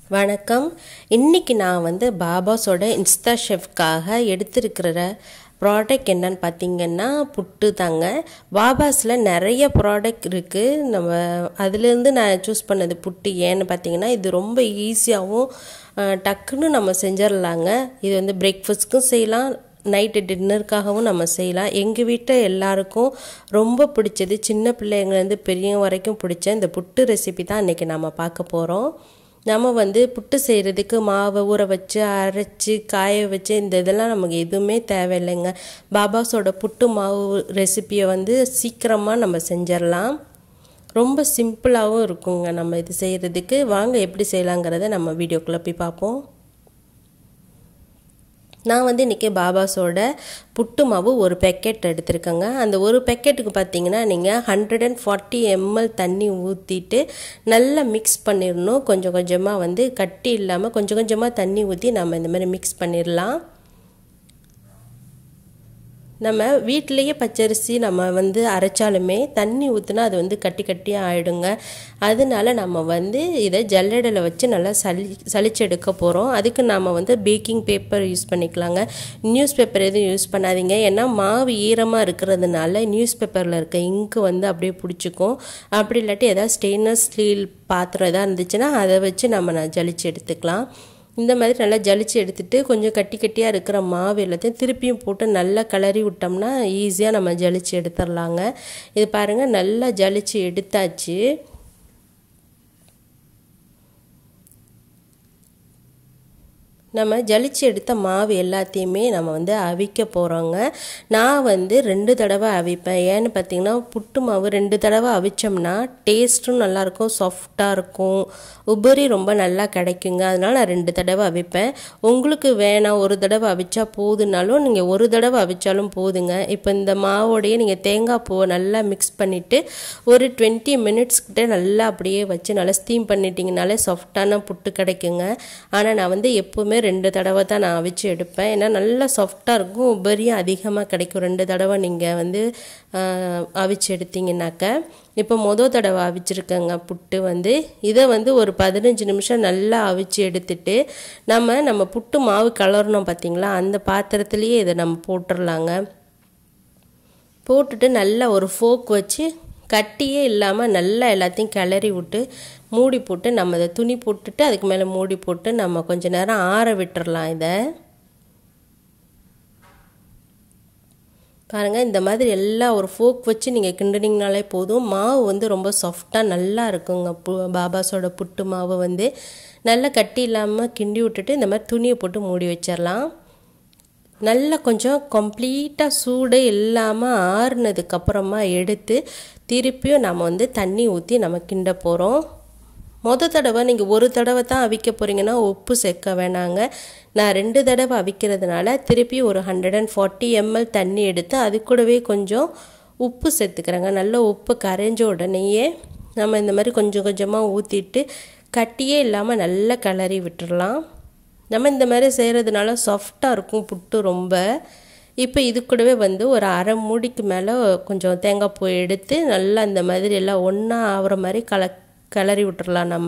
வணக்கம் இன்னைக்கு நான் வந்து பாபாஸோட இன்ஸ்டா ஷெஃப்காக எடுத்திருக்கிற ப்ராடக்ட் என்னன்னு பார்த்தீங்கன்னா புட்டு தாங்க பாபாஸில் நிறைய ப்ராடக்ட் இருக்குது நம்ம அதுலேருந்து நான் சூஸ் பண்ணது புட்டு ஏன்னு பார்த்தீங்கன்னா இது ரொம்ப ஈஸியாகவும் டக்குன்னு நம்ம செஞ்சிடலாங்க இது வந்து பிரேக்ஃபாஸ்ட்க்கும் செய்யலாம் நைட்டு டின்னருக்காகவும் நம்ம செய்யலாம் எங்கள் வீட்டில் எல்லாருக்கும் ரொம்ப பிடிச்சது சின்ன பிள்ளைங்கலேருந்து பெரியவங்க வரைக்கும் பிடிச்ச இந்த புட்டு ரெசிபி தான் இன்றைக்கி நம்ம பார்க்க போகிறோம் நம்ம வந்து புட்டு செய்கிறதுக்கு மாவை ஊற வச்சு அரைச்சி காய வச்சு இந்த இதெல்லாம் நமக்கு எதுவுமே தேவையில்லைங்க பாபாஸோட புட்டு மாவு ரெசிப்பியை வந்து சீக்கிரமாக நம்ம செஞ்சிடலாம் ரொம்ப சிம்பிளாகவும் இருக்குங்க நம்ம இது செய்கிறதுக்கு வாங்க எப்படி செய்யலாங்கிறத நம்ம வீடியோக்குள்ளே போய் பார்ப்போம் நான் வந்து இன்றைக்கி பாபாஸோட புட்டு மாவு ஒரு பேக்கெட் எடுத்திருக்கேங்க அந்த ஒரு பேக்கெட்டுக்கு பார்த்தீங்கன்னா நீங்கள் ஹண்ட்ரட் அண்ட் ஃபார்ட்டி எம்எல் தண்ணி ஊற்றிட்டு நல்லா மிக்ஸ் பண்ணிடணும் கொஞ்சம் கொஞ்சமாக வந்து கட்டி இல்லாமல் கொஞ்சம் கொஞ்சமாக தண்ணி ஊற்றி நம்ம இந்த மாதிரி மிக்ஸ் பண்ணிடலாம் நம்ம வீட்டிலையே பச்சரிசி நம்ம வந்து அரைச்சாலுமே தண்ணி ஊற்றினா அது வந்து கட்டி கட்டியாக ஆகிடுங்க அதனால நம்ம வந்து இதை ஜல்லடையில் வச்சு நல்லா சளி சளிச்சு எடுக்க போகிறோம் அதுக்கு நம்ம வந்து பேக்கிங் பேப்பர் யூஸ் பண்ணிக்கலாங்க நியூஸ் பேப்பர் எதுவும் யூஸ் பண்ணாதீங்க ஏன்னா மாவு ஈரமாக இருக்கிறதுனால நியூஸ் பேப்பரில் இருக்க இங்கு வந்து அப்படியே பிடிச்சிக்கும் அப்படி இல்லாட்டி ஏதாவது ஸ்டெயின்லெஸ் ஸ்டீல் பாத்திரம் எதாவது இருந்துச்சுன்னா அதை வச்சு நம்ம நான் ஜலிச்சு எடுத்துக்கலாம் இந்த மாதிரி நல்லா ஜலிச்சு எடுத்துட்டு கொஞ்சம் கட்டி கட்டியாக இருக்கிற மாவு எல்லாத்தையும் திருப்பியும் போட்டு நல்லா கிளறி விட்டோம்னா ஈஸியாக நம்ம ஜலிச்சு எடுத்துடலாங்க இது பாருங்கள் நல்லா ஜலிச்சு எடுத்தாச்சு நம்ம ஜலிச்சு எடுத்த மாவு எல்லாத்தையுமே நம்ம வந்து அவிக்க போகிறோங்க நான் வந்து ரெண்டு தடவை அவிப்பேன் ஏன்னு பார்த்தீங்கன்னா புட்டு மாவு ரெண்டு தடவை அவிச்சோம்னா டேஸ்ட்டும் நல்லாயிருக்கும் சாஃப்டாக இருக்கும் உபரி ரொம்ப நல்லா கிடைக்குங்க அதனால் நான் ரெண்டு தடவை அவிப்பேன் உங்களுக்கு வேணாம் ஒரு தடவை அவிச்சா போதுனாலும் நீங்கள் ஒரு தடவை அவிச்சாலும் போதுங்க இப்போ இந்த மாவோடையே நீங்கள் தேங்காய் பூவை நல்லா மிக்ஸ் பண்ணிவிட்டு ஒரு டுவெண்ட்டி மினிட்ஸ் கிட்ட நல்லா அப்படியே வச்சு நல்லா ஸ்டீம் பண்ணிட்டீங்கனாலே சாஃப்டான புட்டு கிடைக்குங்க ஆனால் நான் வந்து எப்போவுமே ரெண்டு தடவை தான் நான் அவிச்சு எடுப்பேன் ஏன்னா நல்லா சாஃப்டாக இருக்கும் உபரியும் அதிகமாக கிடைக்கும் ரெண்டு தடவை நீங்கள் வந்து அவிச்சு எடுத்தீங்கன்னாக்க இப்போ மொதல் தடவை அவிச்சிருக்கேங்க புட்டு வந்து இதை வந்து ஒரு பதினஞ்சு நிமிஷம் நல்லா அவிச்சு எடுத்துட்டு நம்ம நம்ம புட்டு மாவு கலரணும் பார்த்தீங்களா அந்த பாத்திரத்துலேயே இதை நம்ம போட்டுடலாங்க போட்டுட்டு நல்லா ஒரு ஃபோக் வச்சு கட்டியே இல்லாமல் நல்லா எல்லாத்தையும் கிளறி விட்டு மூடி போட்டு நம்ம இதை துணி போட்டுட்டு அதுக்கு மேலே மூடி போட்டு நம்ம கொஞ்ச நேரம் ஆற விட்டுறலாம் இதை பாருங்கள் இந்த மாதிரி எல்லாம் ஒரு ஃபோக் வச்சு நீங்கள் கிண்டுனீங்கனாலே போதும் மாவு வந்து ரொம்ப சாஃப்டாக நல்லா இருக்குங்க பு பாபாஸோட புட்டு மாவு வந்து நல்லா கட்டி இல்லாமல் கிண்டி விட்டுட்டு இந்த மாதிரி துணியை போட்டு மூடி வச்சிடலாம் நல்லா கொஞ்சம் கம்ப்ளீட்டாக சூடு இல்லாமல் ஆறுனதுக்கப்புறமா எடுத்து திருப்பியும் நம்ம வந்து தண்ணி ஊற்றி நம்ம கிண்ட போகிறோம் மொதல் தடவை நீங்கள் ஒரு தடவை தான் அவிக்க போகிறீங்கன்னா உப்பு சேர்க்க வேணாங்க நான் ரெண்டு தடவை அவிக்கிறதுனால திருப்பி ஒரு ஹண்ட்ரட் அண்ட் ஃபார்ட்டி எம்எல் தண்ணி எடுத்து அது கூடவே கொஞ்சம் உப்பு சேர்த்துக்கிறேங்க நல்ல உப்பு கரைஞ்ச உடனேயே நம்ம இந்த மாதிரி கொஞ்சம் கொஞ்சமாக ஊற்றிட்டு கட்டியே இல்லாமல் நல்லா கிளறி விட்டுடலாம் நம்ம இந்த மாதிரி செய்கிறதுனால சாஃப்டாக இருக்கும் புட்டு ரொம்ப இப்போ இது கூடவே வந்து ஒரு அரை மூடிக்கு மேலே கொஞ்சம் தேங்காய் பூ எடுத்து நல்லா இந்த மாதிரி எல்லாம் ஒன்றா ஆகிற மாதிரி கல கிளறி விட்டுறலாம் நம்ம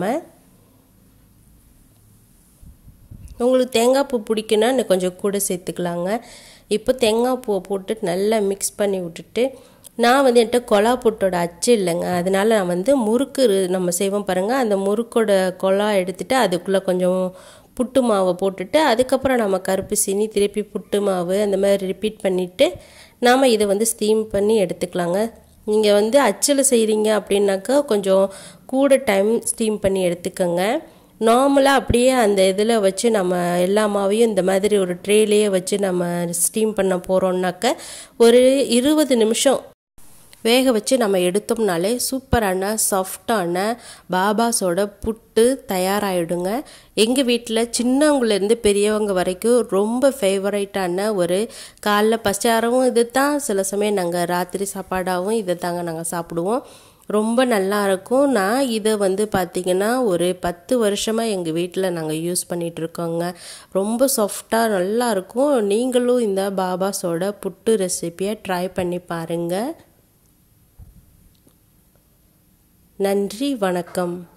உங்களுக்கு தேங்காய் பூ பிடிக்குன்னா இன்னும் கொஞ்சம் கூட சேர்த்துக்கலாங்க இப்போ தேங்காய் பூவை போட்டு நல்லா மிக்ஸ் பண்ணி விட்டுட்டு நான் வந்து என்கிட்ட கொலா புட்டோட அச்சு இல்லைங்க அதனால நான் வந்து முறுக்கு நம்ம செய்வோம் பாருங்கள் அந்த முறுக்கோட கொலா எடுத்துகிட்டு அதுக்குள்ளே கொஞ்சம் புட்டு மாவை போட்டுட்டு அதுக்கப்புறம் நம்ம கருப்பு சீனி திருப்பி புட்டு மாவு அந்த மாதிரி ரிப்பீட் பண்ணிவிட்டு நாம் இதை வந்து ஸ்டீம் பண்ணி எடுத்துக்கலாங்க நீங்கள் வந்து அச்சில் செய்கிறீங்க அப்படின்னாக்கா கொஞ்சம் கூட டைம் ஸ்டீம் பண்ணி எடுத்துக்கோங்க நார்மலாக அப்படியே அந்த இதில் வச்சு நம்ம எல்லா மாவையும் இந்த மாதிரி ஒரு ட்ரேலேயே வச்சு நம்ம ஸ்டீம் பண்ண போகிறோம்னாக்க ஒரு இருபது நிமிஷம் வேக வச்சு நம்ம எடுத்தோம்னாலே சூப்பரான சாஃப்டான பாபாஸோட புட்டு தயாராகிடுங்க எங்கள் வீட்டில் சின்னவங்கலேருந்து பெரியவங்க வரைக்கும் ரொம்ப ஃபேவரைட்டான ஒரு காலைல பச்சாரவும் இது தான் சில சமயம் நாங்கள் ராத்திரி சாப்பாடாகவும் இதை தாங்க நாங்கள் சாப்பிடுவோம் ரொம்ப நல்லா இருக்கும் நான் இதை வந்து பார்த்திங்கன்னா ஒரு பத்து வருஷமாக எங்கள் வீட்டில் நாங்கள் யூஸ் பண்ணிகிட்ருக்கோங்க ரொம்ப சாஃப்டாக நல்லா இருக்கும் நீங்களும் இந்த பாபாஸோட புட்டு ரெசிப்பியை ட்ரை பண்ணி பாருங்கள் நன்றி வணக்கம்